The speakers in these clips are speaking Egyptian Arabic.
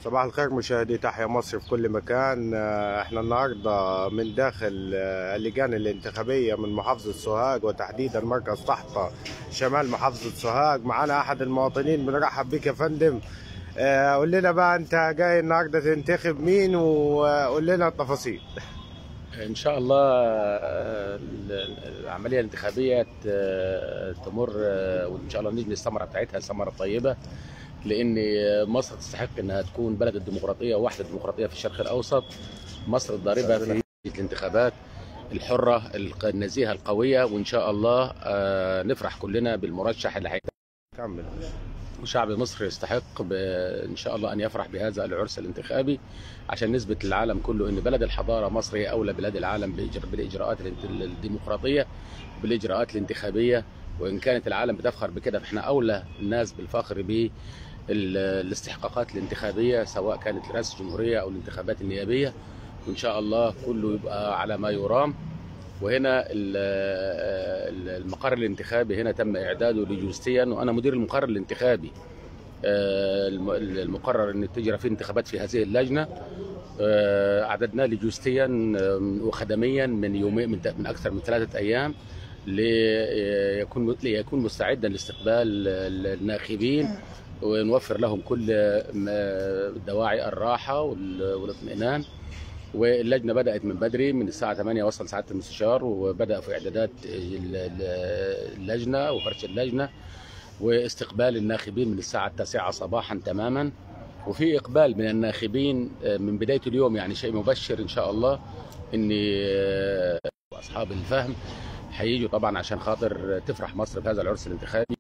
صباح الخير مشاهدي تحيا مصر في كل مكان آه، احنا النهارده من داخل آه، اللجان الانتخابيه من محافظه سوهاج وتحديدا مركز طحطه شمال محافظه سوهاج معانا احد المواطنين بنرحب بك يا فندم آه، قول لنا بقى انت جاي النهارده تنتخب مين وقول لنا التفاصيل ان شاء الله آه، العمليه الانتخابيه ت- تمر آه، وان شاء الله نجني الثمره بتاعتها ثمره طيبه لان مصر تستحق انها تكون بلد الديمقراطيه ووحده الديمقراطيه في الشرق الاوسط مصر الضاربه في الانتخابات الحره الق- النزيهه القويه وان شاء الله آه، نفرح كلنا بالمرشح اللي هيكون كمل وشعب مصر يستحق ب- ان شاء الله ان يفرح بهذا العرس الانتخابي عشان نثبت للعالم كله ان بلد الحضاره مصر هي اولى بلاد العالم بإجر- بالاجراءات الانت- الديمقراطيه بالاجراءات الانتخابيه وان كانت العالم بتفخر بكده فاحنا اولى الناس بالفخر بالاستحقاقات الانتخابيه سواء كانت رئاسه الجمهوريه او الانتخابات النيابيه وان شاء الله كله يبقى على ما يرام وهنا ال- ال- المقر الانتخابي هنا تم اعداده لوجستيا وانا مدير المقر الانتخابي آه، الم- المقرر ان تجرى فيه انتخابات في هذه اللجنه آه، اعددناه لوجستيا آه، وخدميا من يومين من من اكثر من ثلاثه ايام ليكون ليكون مستعدا لاستقبال الناخبين ونوفر لهم كل ما- دواعي الراحه وال- والاطمئنان واللجنه بدات من بدري من الساعه 8 وصل سعاده المستشار وبدا في اعدادات ال- ال- اللجنه وفرش اللجنه واستقبال الناخبين من الساعه 9 صباحا تماما وفي اقبال من الناخبين آه، من بدايه اليوم يعني شيء مبشر ان شاء الله ان آه، اصحاب الفهم هيجوا طبعا عشان خاطر تفرح مصر بهذا العرس الانتخابي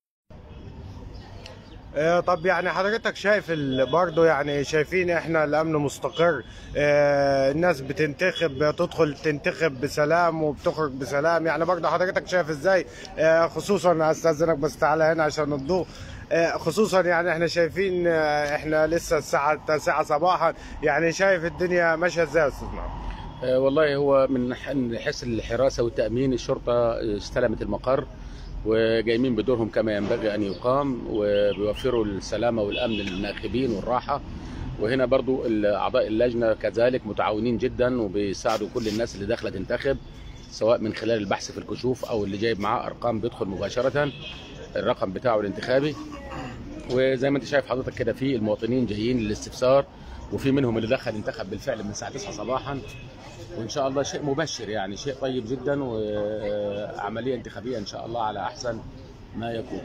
آه، طب يعني حضرتك شايف ال- برضه يعني شايفين احنا الامن مستقر آه، الناس بتنتخب تدخل تنتخب بسلام وبتخرج بسلام يعني برضه حضرتك شايف ازاي آه، خصوصا استاذنك بس تعالى هنا عشان الضوء آه، خصوصا يعني احنا شايفين آه، احنا لسه الساعة 9 صباحا يعني شايف الدنيا ماشية ازاي يا استاذ محمد؟ آه، والله هو من ح- من حيث الحراسه والتامين الشرطه استلمت المقر وجايين بدورهم كما ينبغي ان يقام وبيوفروا السلامه والامن للناخبين والراحه وهنا برضو ال- اعضاء اللجنه كذلك متعاونين جدا وبيساعدوا كل الناس اللي داخله تنتخب سواء من خلال البحث في الكشوف او اللي جايب معاه ارقام بيدخل مباشره الرقم بتاعه الانتخابي وزي ما انت شايف حضرتك كده في المواطنين جايين للاستفسار وفي منهم اللي دخل انتخب بالفعل من الساعه 9 صباحا وان شاء الله شيء مبشر يعني شيء طيب جدا وعمليه انتخابيه ان شاء الله على احسن ما يكون.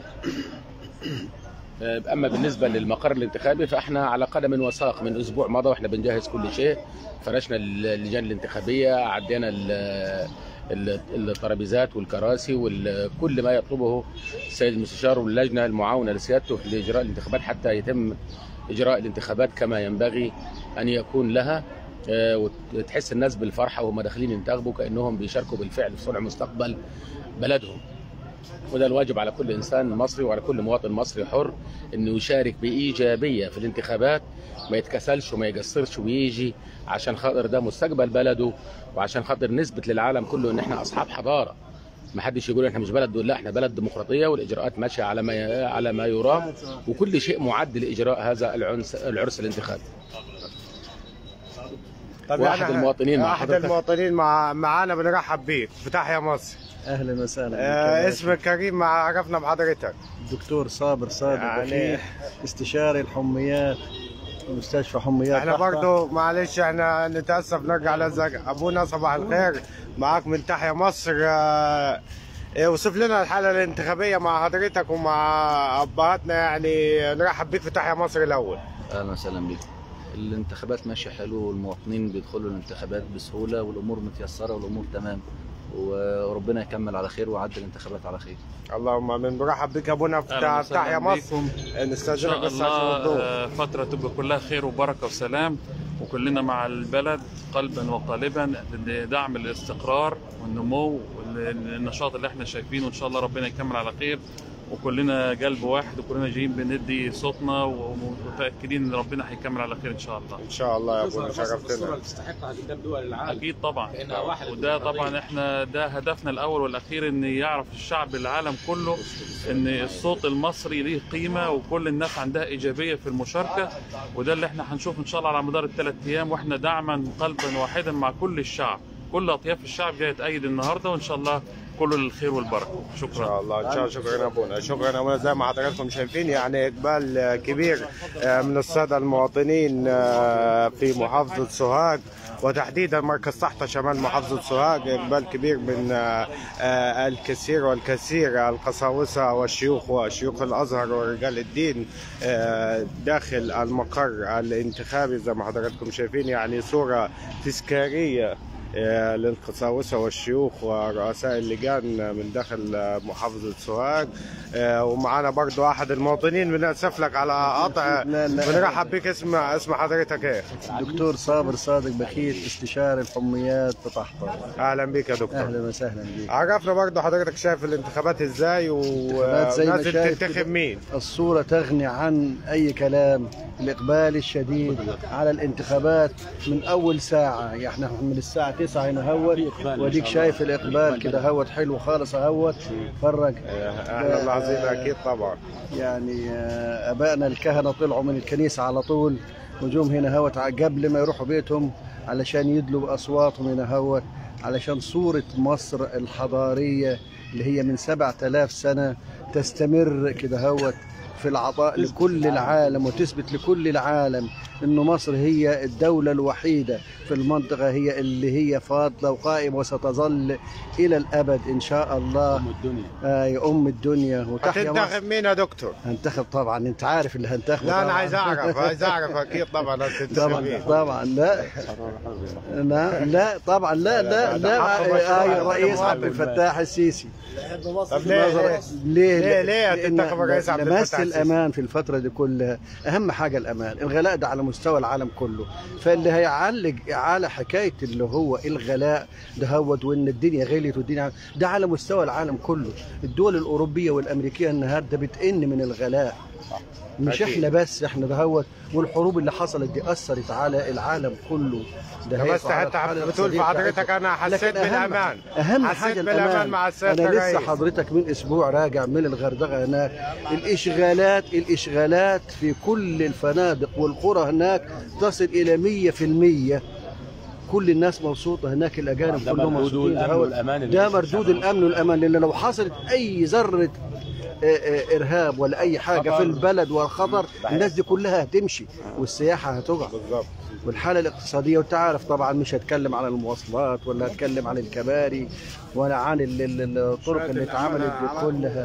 اما بالنسبه للمقر الانتخابي فاحنا على قدم وساق من اسبوع مضى واحنا بنجهز كل شيء فرشنا اللجان الانتخابيه عدينا ال- ال- الترابيزات والكراسي وكل ما يطلبه السيد المستشار واللجنه المعاونه لسيادته لاجراء الانتخابات حتى يتم اجراء الانتخابات كما ينبغي ان يكون لها آه، وتحس الناس بالفرحه وهم داخلين ينتخبوا كانهم بيشاركوا بالفعل في صنع مستقبل بلدهم وده الواجب على كل انسان مصري وعلى كل مواطن مصري حر انه يشارك بايجابيه في الانتخابات ما يتكسلش وما يقصرش ويجي عشان خاطر ده مستقبل بلده وعشان خاطر نثبت للعالم كله ان احنا اصحاب حضاره ما حدش يقول احنا مش بلد دول لا احنا بلد ديمقراطيه والاجراءات ماشيه على ما على ما يرام وكل شيء معد لاجراء هذا العنس العرس الانتخابي طب واحد يعني المواطنين مع احد حضرتك. المواطنين مع معانا بنرحب بيك في تحيا مصر اهلا وسهلا آه، بك. اسمك كريم مع عرفنا بحضرتك الدكتور صابر صادق يعني- يعني استشاري الحميات مستشفى حميات احنا طحطة. برضو معلش احنا نتاسف نرجع لزق ابونا صباح الخير معاك من تحيا مصر آه، إيه، وصف لنا الحاله الانتخابيه مع حضرتك ومع ابهاتنا يعني نرحب بيك في تحيا مصر الاول اهلا وسهلا بكم الانتخابات ماشيه حلو والمواطنين بيدخلوا الانتخابات بسهوله والامور متيسره والامور تمام وربنا يكمل على خير ويعدي الانتخابات على خير اللهم امين برحب بك ابونا في أهلاً تع- وسهلاً تحيا مصر بيكم. ان نستاذنك شاء بس عشان الله الضوء آه، فتره تبقى كلها خير وبركه وسلام وكلنا مع البلد قلبا وقالبا لدعم الاستقرار والنمو والنشاط اللي احنا شايفينه ان شاء الله ربنا يكمل على خير وكلنا قلب واحد وكلنا جايين بندي صوتنا ومتاكدين ان ربنا هيكمل على خير ان شاء الله ان شاء الله يا ابونا شرفتنا تستحقها قدام دول العالم اكيد طبعا لأنها واحد وده القضية. طبعا احنا ده هدفنا الاول والاخير ان يعرف الشعب العالم كله ان الصوت المصري ليه قيمه وكل الناس عندها ايجابيه في المشاركه وده اللي احنا هنشوفه ان شاء الله على مدار الثلاث ايام واحنا دعما قلبا واحدا مع كل الشعب كل اطياف الشعب جايه تأيد النهارده وان شاء الله كله للخير والبركه ان شكرا شاء الله ان شاء الله شكرا يا ابونا شكرا يا ابونا زي ما حضراتكم شايفين يعني اقبال آه، كبير آه، من الساده المواطنين آه، في محافظه سوهاج وتحديدا مركز صحته شمال محافظه سوهاج اقبال كبير من آه، آه، الكثير والكثير القساوسه والشيوخ وشيوخ الازهر ورجال الدين آه، داخل المقر الانتخابي زي ما حضراتكم شايفين يعني صوره تذكاريه آه، للقساوسة والشيوخ ورؤساء اللجان من داخل آه، محافظة سوهاج آه، ومعانا برضو أحد المواطنين بنأسف لك على قطع لا، لا. بنرحب بك اسم اسم حضرتك ايه؟ دكتور صابر صادق بخيت استشاري الحميات بطحطة أهلا بك يا دكتور اهلا وسهلا بك عرفنا برضو حضرتك شايف الانتخابات ازاي الانتخابات زي ما ونازل شايف تنتخب كده. مين؟ الصورة تغني عن أي كلام الإقبال الشديد على الانتخابات من أول ساعة يعني احنا من الساعة 9 هنا هوت وديك شايف الإقبال كده هوت حلو خالص هوت فرج آه، أهلا العظيم أكيد طبعا يعني آه، ابائنا الكهنه طلعوا من الكنيسه على طول وجوم هنا هوت ع- قبل ما يروحوا بيتهم علشان يدلوا باصواتهم هنا هوت علشان صوره مصر الحضاريه اللي هي من 7000 سنه تستمر كده هوت في العطاء لكل العالم وتثبت لكل العالم انه مصر هي الدوله الوحيده في المنطقه هي اللي هي فاضله وقائمه وستظل الى الابد ان شاء الله الدنيا آه يا ام الدنيا وتحيا مصر هتنتخب مين يا دكتور؟ هنتخب طبعا انت عارف اللي هنتخبه لا أنا طبعاً. عايز أعرف عايز أعرف أكيد طبعا هتنتخب طبعا مين طبعا لا لا لا طبعا لا لا لا حق آه، مشروع. آه، الرئيس حق عبد الفتاح السيسي طب ليه ليه؟ ليه ليه- ليه لأن هتنتخب الرئيس عبد لمس الفتاح السيسي؟ الامان في الفتره دي كلها اهم حاجه الامان الغلاء ده على مستوى العالم كله فاللي هيعلق على حكايه اللي هو الغلاء ده هوت وان الدنيا غليت والدنيا ده على مستوى العالم كله الدول الاوروبيه والامريكيه النهارده بتئن من الغلاء مش أكيد. احنا بس احنا ده هوت والحروب اللي حصلت دي اثرت على العالم كله ده بس هيقع على انت الحالة بتقول في الاقتصادية حضرتك بتاعتهم. انا حسيت لكن أهم- بالامان اهم حسيت حاجه بالامان الامان مع السيادة انا لسه الرئيس. حضرتك من اسبوع راجع من الغردقه هناك الاشغالات الاشغالات في كل الفنادق والقرى هناك تصل الى 100% كل الناس مبسوطه هناك الاجانب ده كلهم مردود مبسوطين الأمن هو- والأمان اللي ده بيحصل مردود في الامن والامان لان لو حصلت اي ذره آه، آه، ارهاب ولا اي حاجه خطر. في البلد والخطر الناس دي كلها هتمشي والسياحه هتقع بالظبط والحاله الاقتصاديه وانت عارف طبعا مش هتكلم عن المواصلات ولا هتكلم عن الكباري ولا عن ال- ال- الطرق اللي اتعملت دي كلها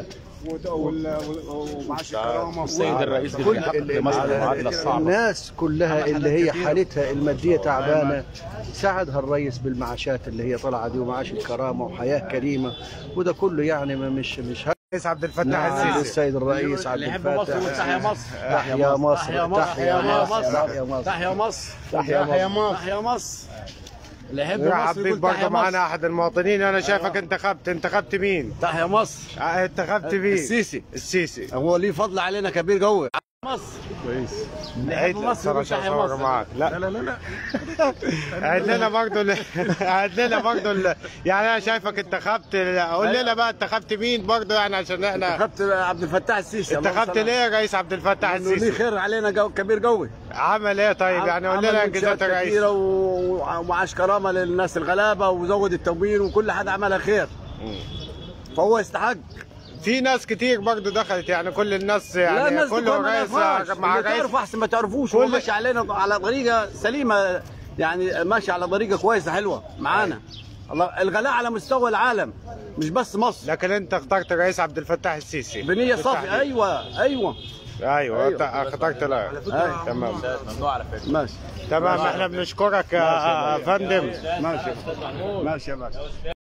السيد الرئيس كل بيحقق ال- لمصر ال- المعادله الصعبه الناس كلها اللي هي حالتها الماديه تعبانه ساعدها الرئيس بالمعاشات اللي هي طالعه دي ومعاش الكرامه وحياه كريمه وده كله يعني ما مش مش الرئيس عبد الفتاح نعم السيسي السيد الرئيس عبد اللي يحب مصر يقول الفتاح تحيا مصر تحيا مصر تحيا مصر تحيا مصر تحيا مصر تحيا مصر تحيا مصر تحيا مصر اللي يحب رحب مصر بيك يقول برضه تحيا معانا مصر احد المواطنين انا شايفك انتخبت انتخبت مين؟ تحيا مصر اه، انتخبت مين؟ السيسي السيسي هو ليه فضل علينا كبير قوي مصر اللي يحب عيد مصر يقول صراحة تحيا صور مصر معاك لا لا لا لا عيد لنا برضه ال- عيد لنا برضه ال- يعني انا شايفك انتخبت قول لنا بقى انتخبت مين برضه يعني عشان احنا انتخبت عبد الفتاح السيسي اللهم انتخبت صل على- ليه يا رئيس عبد الفتاح انه ليه السيسي؟ خير علينا جو كبير قوي عمل ايه طيب يعني قول لنا عمل انجازات منشآت الرئيس كتيرة و- ومعاش كرامه للناس الغلابه وزود التموين وكل حد عملها خير فهو يستحق في ناس كتير برضه دخلت يعني كل الناس لا يعني الناس دي كل كلها ما رئيس نعرفهاش. مع اللي رئيس تعرفه احسن ما تعرفوش كل- هو ماشي علينا على طريقه سليمه يعني ماشي على طريقه كويسه حلوه معانا الله الغلاء على مستوى العالم مش بس مصر لكن انت اخترت الرئيس عبد الفتاح السيسي بنيه بالتحديد. صافيه ايوه ايوه ايوه أيوة. انت اخترت لا أيوة. تمام ماشي تمام احنا بنشكرك يا فندم ماشي ماشي يا باشا